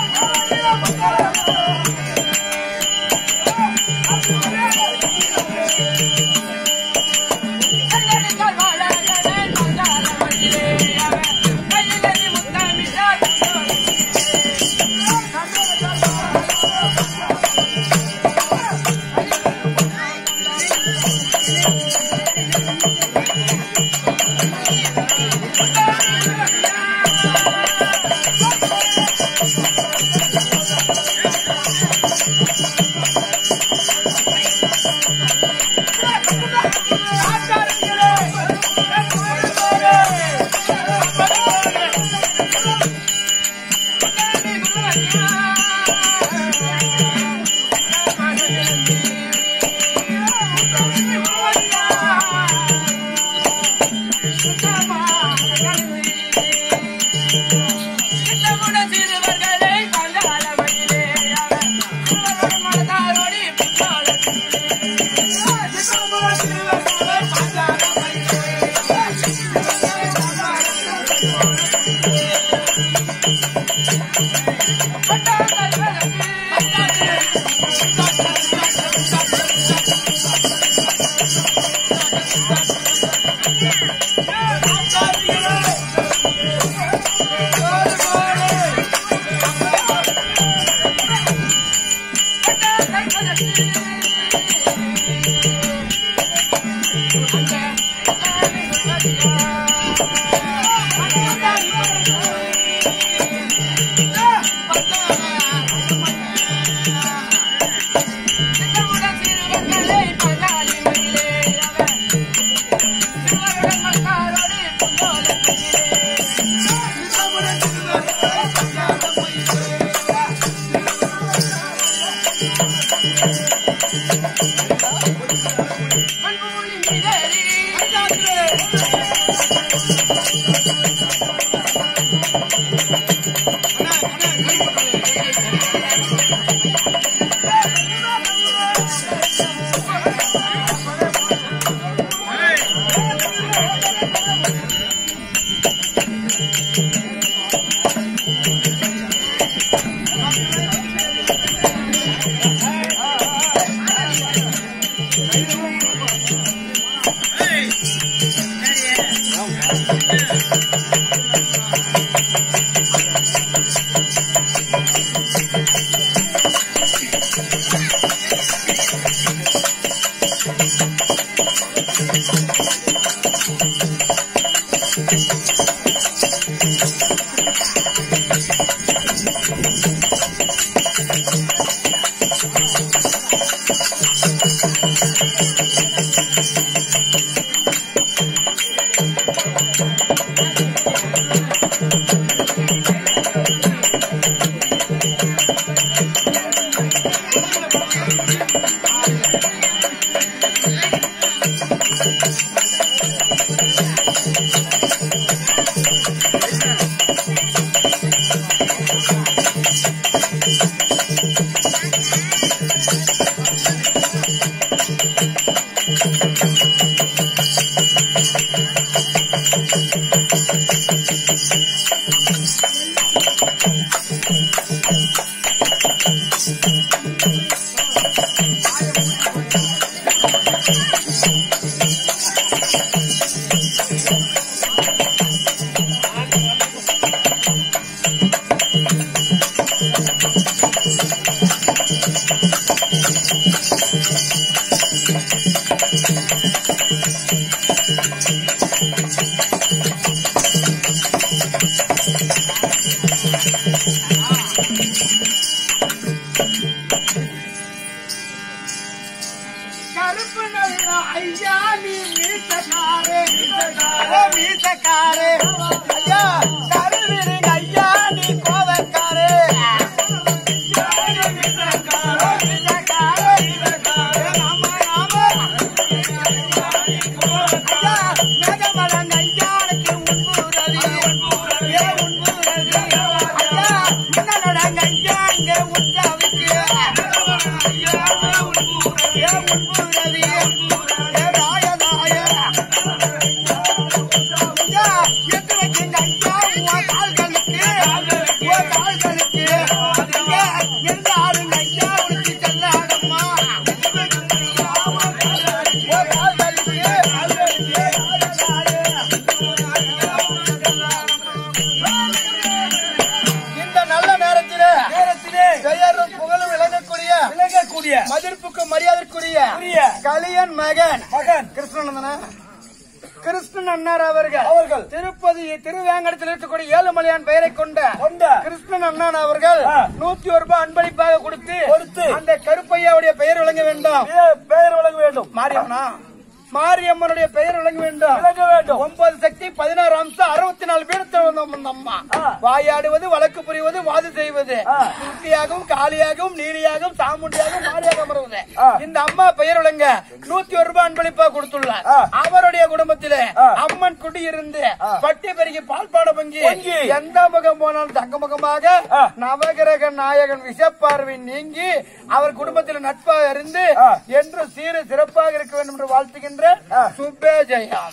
கருப்பு நல்ல ஐயா நீ மீசக்காரே மீசக்காரே மீசக்காரே ஐயா கருவிடுங்க ஐயா நீ கோவக்காரே ஐயா காதலிக்கு இங்க எல்லாரும் ஐயா உனக்கு செல்லாடம்மா ஓ காதலிக்கு இந்த நல்ல நேரத்திலே நேரத்திலே பெயரும் புகழும் விளங்கக்கூடிய விளங்கக்கூடிய மதிப்புக்கு மரியாதைக்குரிய உரிய கலியன் மகன் மகன் கிருஷ்ணனந்தன கிருஷ்ணன் அண்ணார் அவர்கள் அவர்கள் திருப்பதி திருவேங்கடத்தில் இருக்கக்கூடிய ஏழுமலையான் பெயரை கொண்ட கொண்ட கிருஷ்ணன் அண்ணன் அவர்கள் ஆ. நூத்தி ஒரு ரூபாய் அன்பளிப்பாக கொடுத்து கொடுத்து அந்த கருப்பையாவுடைய பெயர் விளங்க வேண்டும் பெயர் பெயர் வழங்க வேண்டும் மாரியம்மனா மாரியம்மனுடைய பெயர் விளங்க வேண்டும் விளங்க வேண்டும் ஒன்பது சக்தி பதினாறு அம்சம் அறுபத்தி நாலு பீடத்தில் வந்த அந்த அம்மா ஆ. வாயாடுவது வழக்கு புரிவது வாது செய்வது ஆ. துர்க்கியாகவும் காளியாகவும் நீலியாகவும் சாமுண்டியாகவும் மாரியாக அமர்வது ஆ. இந்த அம்மா பெயர் விளங்க நூத்தி ஒரு ரூபாய் அன்பளிப்பா கொடுத்துள்ளார் ஆ. அவருடைய குடும்பத்திலே ஆ. அம்மன் குடியிருந்து ஆ. பட்டி பெருகி பால் பாட பங்கி பொங்கி. எந்த முகம் போனாலும் தங்க முகமாக ஆ. நவகிரக நாயகன் விஷப்பார்வை நீங்கி அவர் குடும்பத்தில் நட்பாக இருந்து ஆ. என்று சீர சிறப்பாக இருக்க வேண்டும் என்று வாழ்த்துகின்ற ஆ. சுப்பே ஜெயம்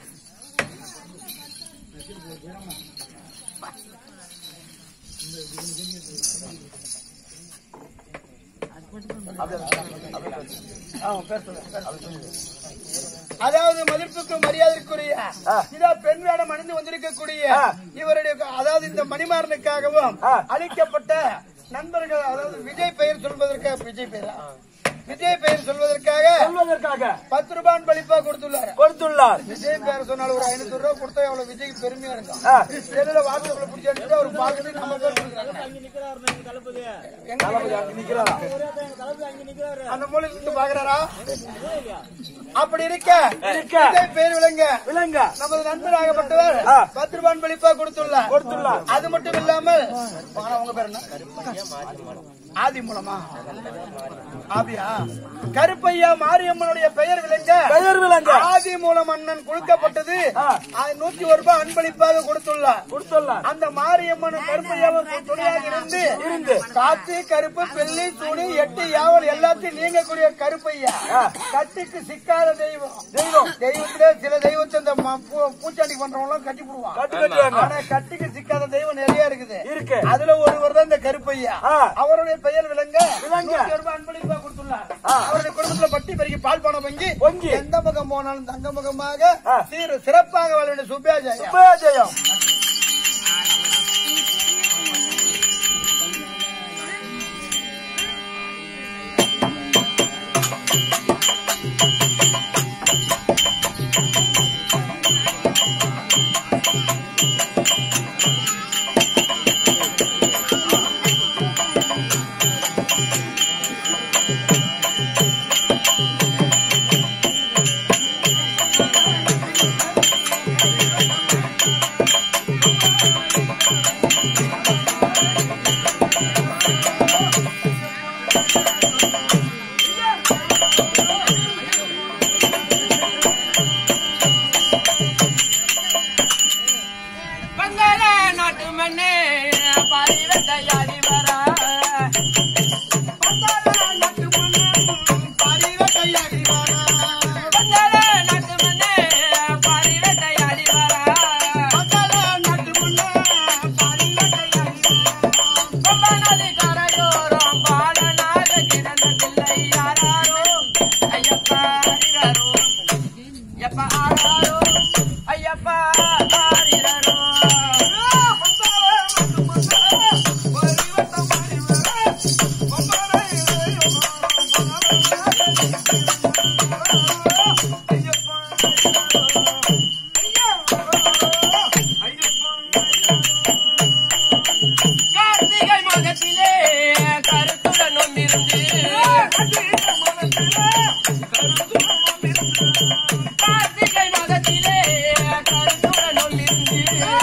அதாவது மதிப்புக்கு மரியாதைக்குரிய ஆ. இதா பெண் வேடம் அணிந்து வந்திருக்கக்கூடிய ஆ. இவருடைய அதாவது இந்த மணிமாறனுக்காகவும் ஆ. அளிக்கப்பட்ட நண்பர்கள் அதாவது விஜய் பெயர் சொல்வதற்காக விஜய் பெயரா விஜய் பெயர் சொல்வதற்காக சொல்வதற்காக பத்து ரூபாய் பளிப்பா கொடுத்துள்ளாரு கொடுத்துள்ளார் விஜய் பேர் சொன்னாலும் ஒரு ஐநூறு ரூபாய் கொடுத்தா எவ்வளவு விஜய்க்கு பெருமையா இருக்கும் ஆ. செல்லுல வாட்ஸ்அப்ல பிடிச்சி அடிச்சுட்டு அவர் பார்த்துட்டு நம்ம பேர் கொடுக்குறாங்க. எங்க தளபதி அங்க நிக்கிறாரா அந்த மூலையில இருந்து பாக்குறாரா அப்படி இருக்க இருக்க. விஜய் பேர் விளங்க விளங்க நமது நண்பராகப்பட்டவர் ஆ. பத்து ரூபாய் பளிப்பா கொடுத்துள்ளார் கொடுத்துள்ளார். அது மட்டும் இல்லாமல் வாங்க, உங்க பேர் என்ன ஆதி மூலமா ஆபியா கருப்பையா மாரியம்மனுடைய பெயர் விளங்க பெயர் விளங்க ஆதி மூலம் அண்ணன் கொடுக்கப்பட்டது ஆ. அது நூத்தி ஒரு ரூபாய் அன்பளிப்பாக கொடுத்துள்ளார் கொடுத்துள்ளார் அந்த மாரியம்மன் கருப்பையாவும் துணையாக இருந்து இருந்து. காத்து கருப்பு பெல்லி துணி எட்டு யாவல் எல்லாத்தையும் நீங்கக்கூடிய கருப்பையா ஆ. கட்டுக்கு சிக்காத தெய்வம் தெய்வம் தெய்வத்திலே சில தெய்வத்தை இந்த ம- பூ- பூச்சாண்டி பண்றவங்க எல்லாம் கட்டி போடுவான் கட்டு கட்டுவாங்க ஆனா கட்டுக்கு சிக்காத தெய்வம் நிறைய இருக்குது இருக்கு அதுல ஒருவர் தான் இந்த கருப்பையா ஆ. அவருடைய பெயர் விளங்க விளங்க. நூத்தி ஒரு ரூபாய் அன்பளிப்பா கொடுத்துள்ளார் ஆ. அவருடைய குடும்பத்துல பட்டி பெருகி பால் பணம் வங்கி பொங்கி. எந்த முகம் போனாலும் தங்க முகமாக ஆ. சீர சிறப்பாக வாழ வேண்டிய சுப்பியாஜயா சுபஜயம் வங்காள நாட்டு மண்ணே பரிவட்டையாடி வரா வங்காள நாட்டு மண்ணே பரிவட்டையாடி வரா கொம்பனாதி கரையோரம் பாலனாக கிடந்த பிள்ளை யாராரோ ஐயப்பா அறிறாரோ ஐயப்பா ஆராரோ ஐயப்பா ஆரிரரோ கார்த்திகை மாதத்திலே கருத்துடன் ஒன்றிருந்து கார்த்திகை மாதத்திலே கருத்துடன் ஒன்றிருந்து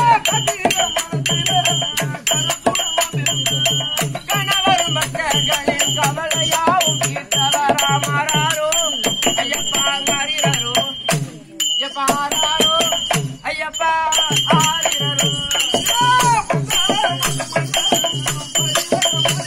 கணவர் மக்களின் கவலையாவும் தீர்த்தவராமாரோ ஐயப்பா மாறிறாரோ ஐயப்பா ஆறாரோ ஐயப்பா ஆறிறாரோ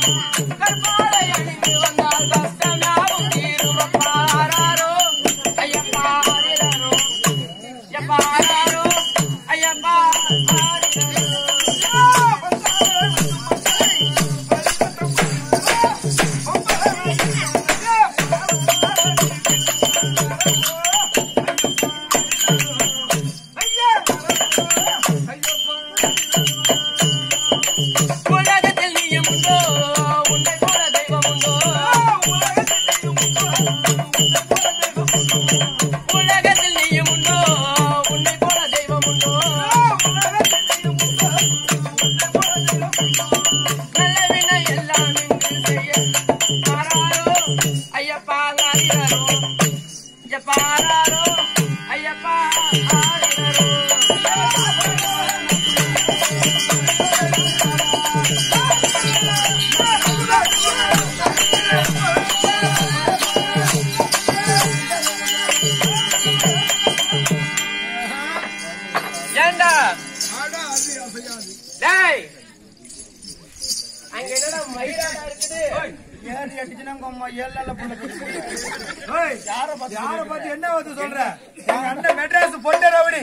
கற்பாரை அணிந்து வந்தால் கஷ்டம் யாவும் தீரும் பாராரோ ஐயப்பா ஆரிரரோ ஐயப்பா ஆராரோ ஐயப்பா உலகத்தில் நீயும் உண்டோ உன்னை போல தெய்வம் உண்டோ உலகத்தில் நீயும் உண்டோ உன்னை போல தெய்வம் உண்டோ நல்ல வினை எல்லாம் இங்கு செய்ய மாறாரோ ஐயப்பா ஆரிரரோ ஐயப்பா ஆராரோ ஐயப்பா ஆரிரரோ ஏண்டா டேய் அங்க என்னடா மயிலாடா இருக்குது ஏறி அடிச்சுனா உங்க அம்மா ஏழு நாள்ல புள்ள கட்டிட்டு. ஏய், யாரை பார்த்து யாரை சொல்றீங்க? பார்த்து என்ன வந்து சொல்ற எங்க அண்ணன் மெட்ராஸ் பொண்டை ரவுடி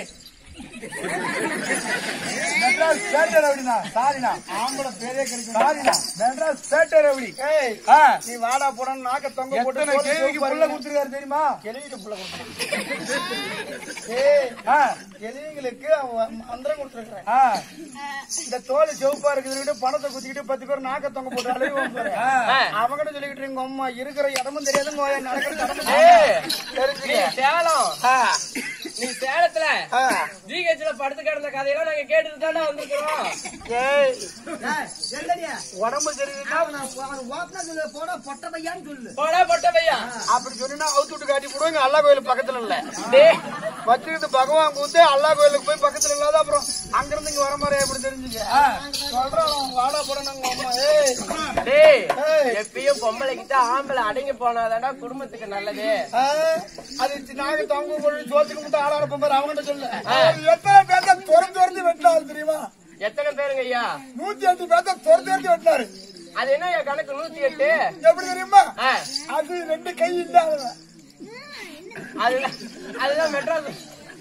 மெட்ராஸ் பேட்டை ரவுடினா சாரிண்ணா ஆம்பளை பேரே கிடைக்கும் சாரிண்ணா மெட்ராஸ் பேட்டை ரவுடி ஏய் ஆ, நீ வாடா போடான்னு நாக்க தொங்க போட்டு எத்தனை தோலை கேள்விக்கு சிவப்பு புள்ள பாருங்க. கொடுத்துருக்காரு தெரியுமா கிழவிக்கு புள்ள கொடுத்துருக்கேன். ஏய் ஆ, கிழவிங்களுக்கு அவன் மந்திரம் கொடுத்துருக்கேன் ஆ, இந்த தோல் சிவப்பா இருக்குதுன்னு பணத்தை குத்திக்கிட்டு பத்து பேர் நாக்க தொங்க போட்டு அழுகுவாங்க பாரு. ஆ. அவங்கிட்ட சொல்லிக்கிட்டு இருங்க அம்மா இருக்கிற இடமும் தெரியாது உங்க நடக்கிற இடமும் ஏய், தெரியாது. நீ சேலம் நீ சேலத்துல ஆ. ஜிஹெச்ல படுத்து கிடந்த கதையெல்லாம் நாங்க கேட்டுட்டு தானே வந்திருக்கிறோம் ஏய் என்னடியா உடம்பு தெரியுதுன்னா போட பொட்ட பையான்னு சொல்லு போடா பொட்ட பையா அப்படி சொன்னா அவுத்து விட்டு காட்டி போடுவாங்க அல்லா கோயிலுக்கு பக்கத்துல இல்ல டேய், வச்சுக்கிட்டு பகவான் கூத்து அல்லா கோயிலுக்கு போய் பக்கத்துல இல்லாத அப்புறம் அங்கிருந்து இங்க வர மாதிரி எப்படி தெரிஞ்சுக்க சொல்றோம் வாடா போட நாங்க அம்மா ஏய் டேய், ஏய். எப்பயும் பொம்பளை கிட்ட ஆம்பளை அடங்கி போனாதான்டா குடும்பத்துக்கு நல்லது ஆ, அது நாங்க தொங்க போட்டு சோத்துக்கு மட்டும் ஆளாட போகும்போது அவங்ககிட்ட சொல்லு ஆ. அது எத்தனை பேர்த்த திறந்து திறந்து வெட்டினாரு தெரியுமா எத்தனை பேருங்க ஐயா நூத்தி எட்டு பேர்த்த திறந்து திறந்து வெட்டினாரு அது என்ன ஐயா கணக்கு நூத்தி எட்டு எப்படி தெரியுமா ஆ, அது ரெண்டு கை இல்லாதவன் அதுதான் அதுதான் மெட்ராஸ்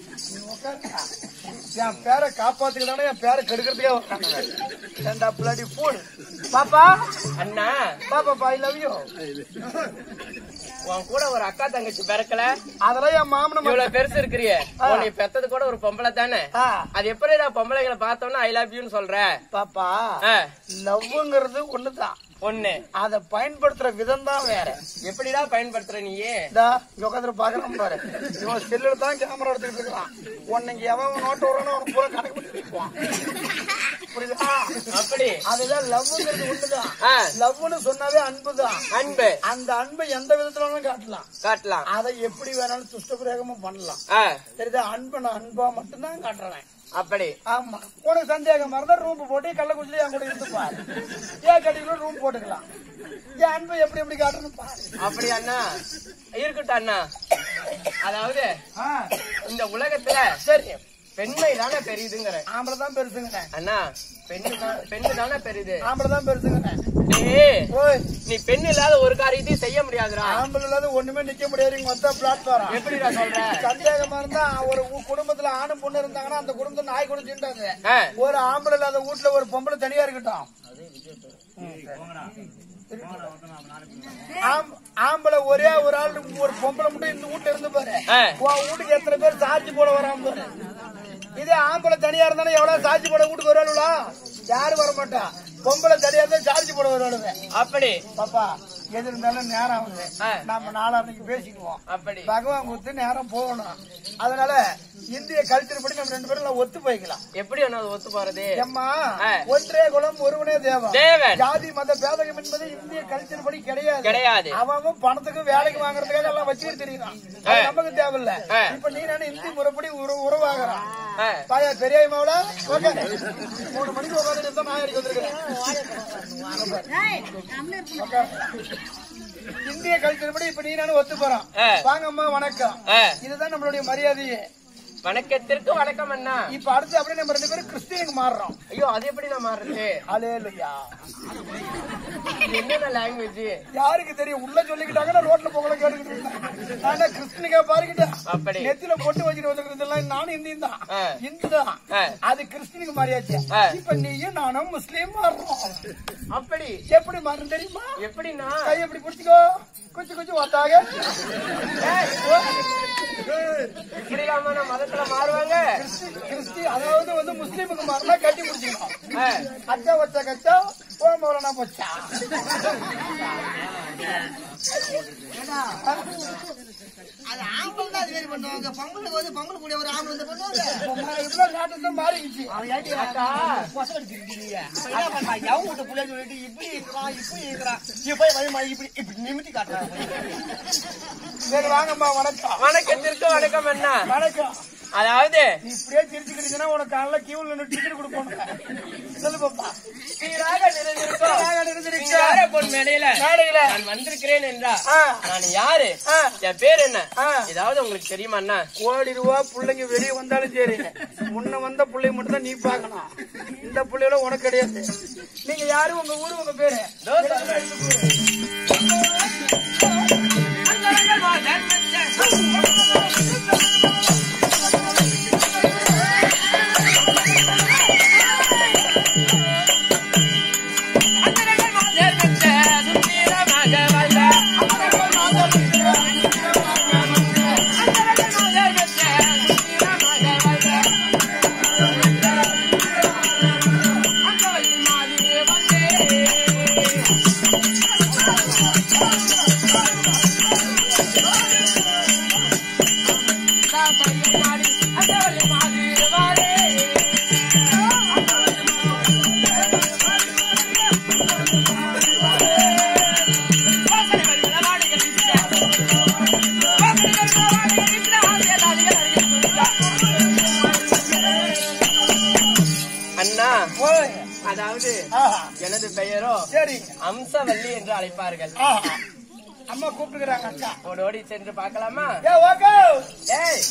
என் பேரை காப்பாத்துக்கிட்டானே என் பேரை கெடுக்கிறதுக்கே வந்தாங்க ஏண்டா பிள்ளாடி போடு பாப்பா அண்ணா பாப்பா ஐ லவ் யூ உன் கூட ஒரு அக்கா தங்கச்சி பிறக்கல அதெல்லாம் என் மாமனம் இவ்வளவு பெருசு இருக்கிறியே உன்னை பெத்தது கூட ஒரு பொம்பளை தானே ஆ, அது எப்படி நான் பொம்பளைங்களை பார்த்தோன்னா ஐ லவ் யூன்னு சொல்ற பாப்பா ஆ, லவ்ங்கிறது ஒண்ணுதான் ஒண்ணு அதை பயன்படுத்துற விதம் தான் வேற எப்படிடா பயன்படுத்துற நீயே இந்தா இங்க உட்காந்துட்டு பாக்குறான் பாரு இவன் செல்லுல தான் கேமரா எடுத்துட்டு இருக்கான் உன்னைக்கு எவன் நோட்டு வரானோ அவனுக்கு பூரா கணக்கு பண்ணி வைப்பான். புரியுதா அப்படி அதுதான் லவ்ங்கிறது ஒண்ணுதான் ஆ, லவ்னு சொன்னாவே அன்புதான் அன்பு அந்த அன்பை எந்த விதத்துல வேணாலும் காட்டலாம் காட்டலாம் அதை எப்படி வேணாலும் துஷ்டபிரயோகமும் பண்ணலாம் ஆ, சரிதா அன்பை நான் அன்பா மட்டும்தான் காட்டுறேன் அப்படி ஆமா உனக்கு சந்தேகமா இருந்தா ரூம் போட்டு கள்ளக்குச்சில என் கூட இருந்து பாரு ஏன் கட்டிக்கல ரூம் போட்டுக்கலாம் என் அன்பை எப்படி எப்படி காட்டுறேன்னு பாரு அப்படி அண்ணா இருக்கட்டும் அண்ணா அதாவது ஆ, இந்த உலகத்துல சரி பெண்மை தானே பெரியுதுங்கிற ஆம்பளை தான் பெருசுங்கிறேன் அண்ணா பெண்ணு தான் பெண்ணு தானே பெரியுது ஆம்பளை தான் பெருசுங்கிறேன் டேய், ஓய் நீ பெண் இல்லாத ஒரு காரியத்தையும் செய்ய முடியாதுடா ஆம்பளை இல்லாத ஒண்ணுமே நிக்க முடியாது மொத்த பிளாட்ஃபாரம் எப்படிடா சொல்ற சந்தேகமா இருந்தா ஒரு ஊ- குடும்பத்துல ஆணும் பொண்ணு இருந்தாங்கன்னா அந்த குடும்பத்தை நாய் கூட திண்டாது ஆ, ஒரு ஆம்பளை இல்லாத வீட்டுல ஒரு பொம்பளை தனியா இருக்கட்டும் ஆம்- ஆம்பளை ஒரே ஒரு ஆள் ஒரு பொம்பளை மட்டும் இந்த வீட்டுல இருந்து பாரு ஆ. உன் வீட்டுக்கு எத்தனை பேர் சாட்சி போட வராம பாரு இதே ஆம்பளை தனியா இருந்தாலும் எவ்வளவு சாட்சி போட வீட்டுக்கு வருவாளுங்களா யாரும் வர மாட்டா பொம்பளை தனியா இருந்தா சாட்சி போட வருவாளுங்க அப்படி பாப்பா எது இருந்தாலும் நேரம் ஆகுது ஆ. நம்ம நாளான்னைக்கு பேசிக்குவோம் அப்படி பகவான் கொடுத்து நேரம் போகணும் அதனால இந்திய கல்ச்சர் படி நம்ம ரெண்டு பேரும் எல்லாம் ஒத்து போய்க்கலாம் எப்படி அண்ணா அது ஒத்து போறது எம்மா ஆ. ஒன்றே குலம் ஒருவனே தேவன் தேவன் ஜாதி மத பேதகம் என்பது இந்திய கல்ச்சர் படி கிடையாது கிடையாது அவன் அவன் பணத்துக்கு வேலைக்கு வாங்குறதுக்காக எல்லாம் வச்சுக்கிட்டு தெரியுறான் அது ஆ. நமக்கு தேவையில்ல ஆ. இப்ப நீ நானும் இந்தி முறைப்படி உற உறவாகிறான் ஆ, பாயா பெரிய மாவுல ஓகே மூணு மணிக்கு உட்காந்துட்டு இருந்தா நான் அடிக்க வந்திருக்கிறேன் உட்காரு. இந்திய கல்ச்சர் படி இப்ப நீ நானும் ஒத்து போறோம் ஆ. வாங்கம்மா வணக்கம் ஆ, இதுதான் நம்மளுடைய மரியாதையே வணக்கத்திற்கு வணக்கம் அண்ணா இப்ப அடுத்து அப்படியே நம்ம ரெண்டு பேரும் கிறிஸ்டியனுக்கு மாறுறோம் ஐயோ அது எப்படி நான் மாறுறது அலேலுயா இது என்னென்ன லாங்குவேஜ் யாருக்கு தெரியும் உள்ள சொல்லிக்கிட்டாங்கன்னா ரோட்ல போகல கேட்டுக்கிட்டு இருந்தேன் ஆனா கிறிஸ்டினுக்கா பாருக்கிட்டேன் அப்படி நெத்தில பொட்டு வச்சுட்டு வந்துருக்கிறதெல்லாம் நானும் இந்தியும் தான் ஆ. இந்து தான் ஆ. அது கிறிஸ்டினுக்கு மாறியாச்சு ஆ. இப்ப நீயும் நானும் முஸ்லீம் மாறுறோம் அப்படி எப்படி மாறும் தெரியுமா எப்படின்னா கை எப்படி பிடிச்சிக்கோ குச்சி குச்சி ஒத்தாக இப்படி இல்லாம நான் மதத்துல மாறுவாங்க கிறிஸ்டி அதாவது வந்து முஸ்லீமுக்கு மாறினா கட்டி பிடிச்சிக்கணும் ஆ, அச்சா வச்சா கச்சா ஓ மௌலனா போச்சா அது ஆம்பளை தான் அது மாதிரி பண்ணுவாங்க பொங்கல் வந்து பொங்கல் கூட ஒரு ஆம்பளை வந்து பண்ணுவாங்க இவ்வளவு நாட்டு தான் மாறிடுச்சு அக்கா எவங்கிட்ட புள்ளைய சொல்லிட்டு இப்படி இருக்கிறான் இப்படி இருக்கிறான் இப்படி வழி இப்படி இப்படி நிமித்தி காட்டுறான் சரி வாங்கம்மா வணக்கம் வணக்கத்திற்கு வணக்கம் அண்ணா வணக்கம் அதாவது நீ இப்படியே திருச்சிக்கிட்டீங்கன்னா உனக்கு காலைல கியூல நின்று டிக்கெட் கொடுப்போம் சொல்லு பாப்பா சீராக நிறைந்திருக்கும் சீராக நிறைந்திருக்கும். சிங்கார பொன் மேடையில மேடையில நான் வந்திருக்கிறேன் என்றா ஆ. நான் யாரு ஆ. என் பேர் என்ன ஆ. ஏதாவது உங்களுக்கு தெரியுமா அண்ணா கோடி ரூபா பிள்ளைங்க வெளியே வந்தாலும் சரி முன்ன வந்த பிள்ளைங்க மட்டும் தான் நீ பார்க்கணும் இந்த பிள்ளைகள உனக்கு கிடையாது நீங்க யாரு உங்க ஊரு உங்க பேரு இதோ சொல்றேன். அண்ணா ஓய். அதாவது ஆஹா. எனது பெயரோ சரி அம்சவல்லி என்று அழைப்பார்கள் ஆஹா. அம்மா கூப்பிட்டுக்கிறாங்க அக்கா ஓடோடி சென்று பார்க்கலாமா ஏ ஓகே ஏய்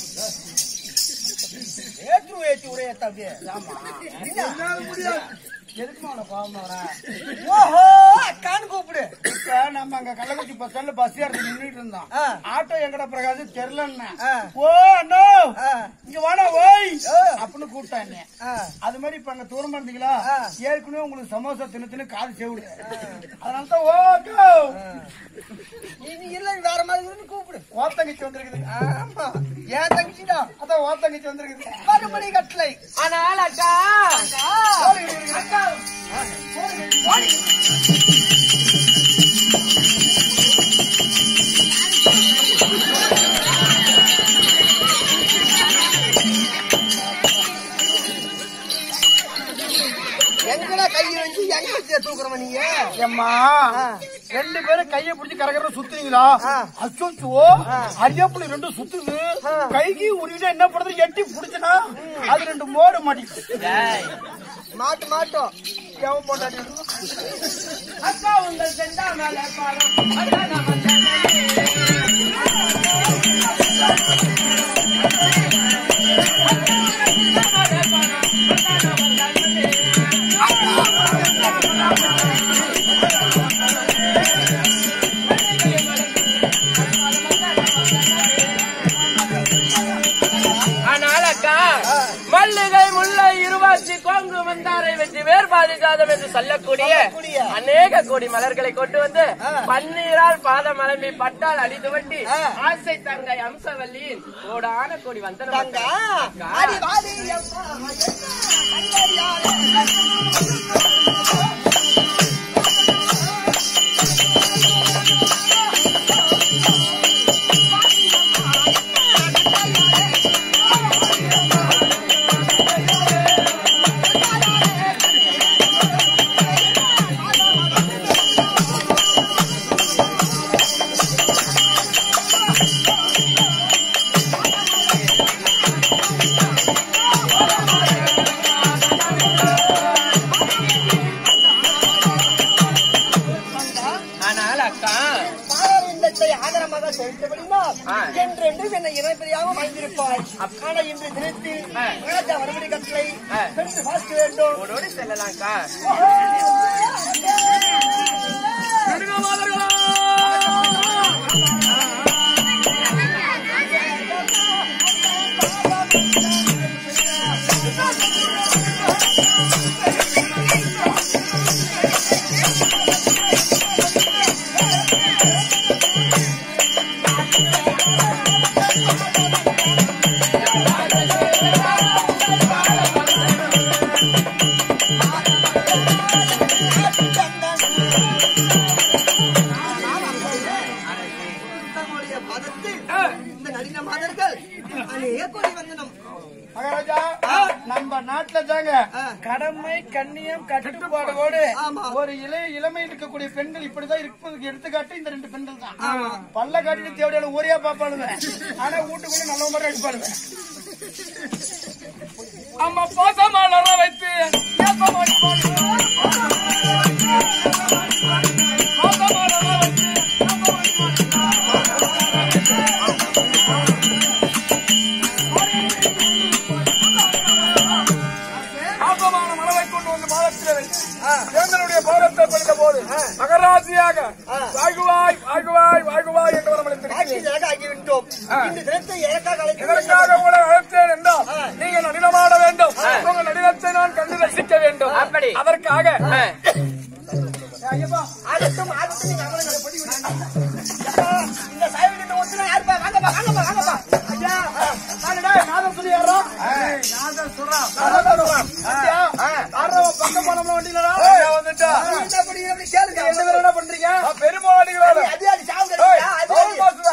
ஏற்று ஏற்றி உடைய தம்பி ஆமா என்னால முடியாது எதுக்குமா அவனை பாவம் ஓஹோ அக்கான்னு கூப்பிடு இப்ப நம்ம அங்க கள்ளக்குறிச்சி பஸ் ஸ்டாண்ட்ல பஸ் ஏறது நின்றுட்டு இருந்தோம் ஆட்டோ எங்கட பிரகாசம் தெரியலன்னா ஓ அண்ணோ இங்க வாடா ஓய் அப்படின்னு கூப்பிட்டான் என்னைய. அது மாதிரி இப்ப அங்க தூரமா இருந்தீங்களா ஏற்கனவே உங்களுக்கு சமோசா தின்னு தின்னு காது செவிடு அதனால தான் ஓகே இது இல்ல வேற மாதிரி இருந்து கூப்பிடு ஓ தங்கச்சி வந்திருக்குது ஆமா ஏன் தங்கச்சிடா அதான் ஓ தங்கச்சி வந்திருக்குது மறுபடி கட்டளை ஆனால் அக்கா அக்கா எங்கடா கையை வச்சு எங்க வச்சு தூக்குறவன் நீங்க ஏம்மா ரெண்டு பேரும் கைய பிடிச்சி கரகர சுத்துறீங்களா அச்சோ அரியப்புள்ளி ரெண்டும் சுத்துது கைக்கு உருவிட்டா என்ன பண்றது எட்டி புடிச்சனா அது ரெண்டு மோடு மாட்டிக்கிட்டு மாட்டு மாட்டோம் எவன் போட்டாடி அக்கா உங்கள் செண்டா மேல பாடம் அக்கா நம்ம செண்டா ஆனால் அக்கா மல்லிகை முல்லை இருவாச்சி கோங்கு மந்தாரை வெற்றி வேர்பாதி ஜாதம் என்று சொல்லக்கூடிய அநேக கோடி மலர்களை கொண்டு வந்து பன்னீரால் பாதம் அலம்பி பட்டால் அடித்து வண்டி ஆசை தங்கை அம்சவல்லியின் கோடான கோடி வந்தனம் தங்கா அக்கா. ஆடி வாடி அம்மா, ஆனால் அக்கா பாரவிந்தத்தை ஆதரமாக செலுத்தபடினால் ஆ. என்றென்றும் என்னை இணைப்பதையாக வாழ்ந்திருப்பாய் ஆனா இன்று தினத்தில் ஆ. ராஜா வரவழி கட்டளை ஆ. சென்று பார்க்க வேண்டும் ஓடோடி செல்லலாம்க்கா தங்களுடைய பதத்தில் இந்த நடின மாதர்கள் அநேக கோடி வந்தனம் மகாராஜா நம்ம நாட்டுல தாங்க கடமை கண்ணியம் கட்டுப்பாடோடு ஆமா. ஒரு இளைய இளமையில் இருக்கக்கூடிய பெண்கள் இப்படிதான் இருப்பதுக்கு எடுத்துக்காட்டு இந்த ரெண்டு பெண்கள் தான் பல்ல காட்டிட்டு தேவையான ஊரையா பாப்பாளுங்க ஆனா வீட்டுக்குள்ள நல்ல மாதிரி அடிப்பாளுங்க அம்மா பாசமலர வைத்து ஏப்பமாடி பாடு. பாசமலர வைத்து ஏப்பமாடி பாடு. ஆபமான மனதை கொண்டு வந்து பாதத்தில் வைத்து எங்களுடைய பாதத்தை பறித்த போது மகராசியாக வாகுவாய் வாகுவாய் வாகுவாய் என்று வரமளித்திருக்கிறேன் ஆட்சியாக ஆகிவிட்டோம் இந்த தினத்தை எனக்காக இதற்காக அழைத்து உங்களை அழைத்தேன் என்றால் நீங்கள் நடினமாட வேண்டும் உங்கள் நடினத்தை நான் கண்டு ரசிக்க வேண்டும் அப்படி. அதற்காக ஆ. ஆகட்டும் ஆகட்டும் நீங்க அமருங்க படி விடுங்க. அப்பா, இந்த சாய்வு நின்று ஒத்துனா யாருப்பா வாங்கப்பா வாங்கப்பா வாங்கப்பா ஐயா நானடா நாதம் சொல்லி யாரா நாதம் சொல்றான் ஆடுறவன் பக்கம் போனோம்னா வண்டியிலடா வந்துட்டா நீங்க என்ன பண்ணி எப்படி கேளுங்க என்ன பேர் என்ன பண்றீங்க பெருமாடிகளோட அது அது சாவு கிடையா அது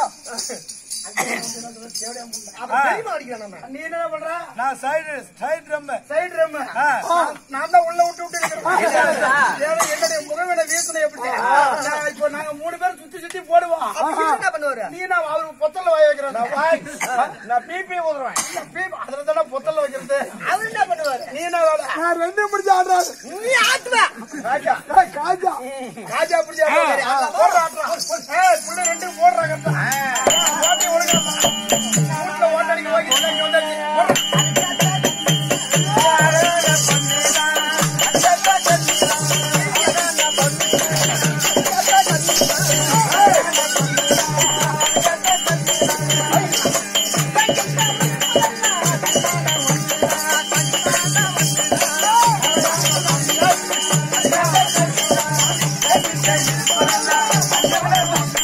அப்ப தெரியுமா அடிக்கிறான் நம்ம நீ என்ன பண்ற நான் சைடு சைடு ரொம்ப சைடு ரம் ஆ. நான் தான் உள்ள விட்டு விட்டு இருக்கிறேன். ஏன்னா என்னுடைய முகவிட வீசனை எப்படி நான் இப்போ நாங்க மூணு பேரும் சுத்தி சுத்தி போடுவோம் அப்ப என்ன பண்ணுவாரு நீ நான் அவரு பொத்தல்ல வாய வைக்கிறேன் நான் வாய் நான் பிபி ஊதுறேன் பிபி அதுல தானே பொத்தல்ல வைக்கிறது அவர் என்ன பண்ணுவாரு நீ என்ன வேலை நான் ரெண்டு பிடிச்சி ஆடுறாரு நீ ஆத்துவ ராஜா காஜா காஜா பிடிச்சி ஆடுறாரு போடுறா ஏய் புள்ள ரெண்டு போடுறாங்க ஓட்டி ஒழுங்கா வீட்டுல ஓட்டடிக்க வாங்கி இங்க வந்தாச்சு போடுறா. ஆ